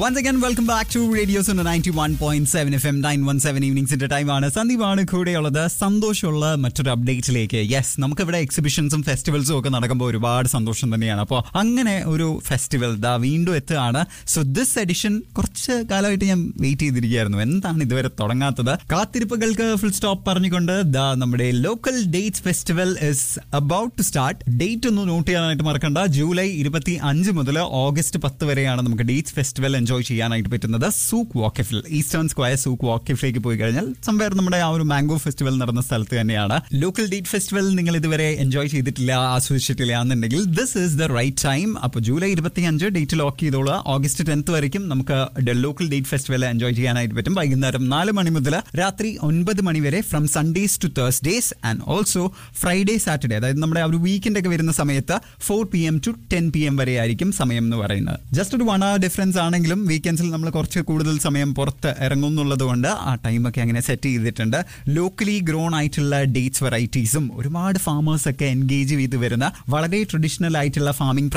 once again welcome back to radio's ninety one point seven F M nine one seven ഈവനിങ്സിന്റെ ടൈമാണ് സന്ദീപാണ് കൂടെയുള്ളത് സന്തോഷമുള്ള മറ്റൊരു അപ്ഡേറ്റിലേക്ക് യെസ് നമുക്കിവിടെ എക്സിബിഷൻസും ഫെസ്റ്റിവൽസും ഒക്കെ നടക്കുമ്പോൾ ഒരുപാട് സന്തോഷം തന്നെയാണ് അപ്പോൾ അങ്ങനെ ഒരു ഫെസ്റ്റിവൽ ദാ വീണ്ടും എത്തുകയാണ് സോ ദിസ് എഡിഷൻ കുറച്ച് കാലമായിട്ട് ഞാൻ വെയിറ്റ് ചെയ്തിരിക്കുകയായിരുന്നു എന്താണ് ഇതുവരെ തുടങ്ങാത്തത് കാത്തിരിപ്പുകൾക്ക് ഫുൾ സ്റ്റോപ്പ് പറഞ്ഞുകൊണ്ട് ദാ നമ്മുടെ local dates festival is about to start date ഒന്ന് നോട്ട് ചെയ്യാനായിട്ട് മറക്കണ്ട ജൂലൈ ഇരുപത്തി അഞ്ച് മുതൽ ഓഗസ്റ്റ് പത്ത് വരെയാണ് നമുക്ക് ഡേറ്റ്സ് ഫെസ്റ്റിവൽ എൻജോയ് ചെയ്യാനായിട്ട് പറ്റുന്നത് സൂക്ക് വാക്കഫിൽ ഈസ്റ്റേൺ സ്ക്വയർ സൂക്ക് വാക്കഫിലേക്ക് പോയി കഴിഞ്ഞാൽ സംവേർ നമ്മുടെ ആ ഒരു മാംഗോ ഫെസ്റ്റിവൽ നടന്ന സ്ഥലത്ത് തന്നെയാണ് ലോക്കൽ ഡേറ്റ് ഫെസ്റ്റിവൽ നിങ്ങൾ ഇതുവരെ എൻജോയ് ചെയ്തിട്ടില്ല ആസ്വദിച്ചിട്ടില്ല എന്നുണ്ടെങ്കിൽ this is the right time അപ്പോൾ ജൂലൈ ഇരുപത്തി അഞ്ച് ഡേറ്റ് ലോക്ക് ചെയ്തോളുക ഓഗസ്റ്റ് ടെൻത്ത് വരയ്ക്കും നമുക്ക് ലോക്കൽ ഡേറ്റ് ഫെസ്റ്റിവൽ എൻജോയ് ചെയ്യാനായിട്ട് പറ്റും വൈകുന്നേരം നാല് മണി മുതൽ രാത്രി ഒൻപത് മണി വരെ from Sundays to Thursdays and also Friday Saturday അതായത് നമ്മുടെ ആ ഒരു വീക്കെൻഡ് ഒക്കെ വരുന്ന സമയത്ത് four P M to ten P M വരെ ആയിരിക്കും സമയം എന്ന് പറയുന്നത് ജസ്റ്റ് ഒരു വൺ അവർ ഡിഫറൻസ് ആണെങ്കിലും വീക്കെൻഡ്സിൽ നമ്മൾ കുറച്ച് കൂടുതൽ സമയം പുറത്ത് ഇറങ്ങും എന്നുള്ളത് കൊണ്ട് ആ ടൈമൊക്കെ അങ്ങനെ സെറ്റ് ചെയ്തിട്ടുണ്ട് ലോക്കലി ഗ്രോൺ ആയിട്ടുള്ള ഡേറ്റ്സ് വെറൈറ്റീസും ഒരുപാട് ഫാമേഴ്സ് ഒക്കെ എൻഗേജ് ചെയ്ത് വരുന്ന വളരെ ട്രഡീഷണൽ ആയിട്ടുള്ള ഫാമിംഗ്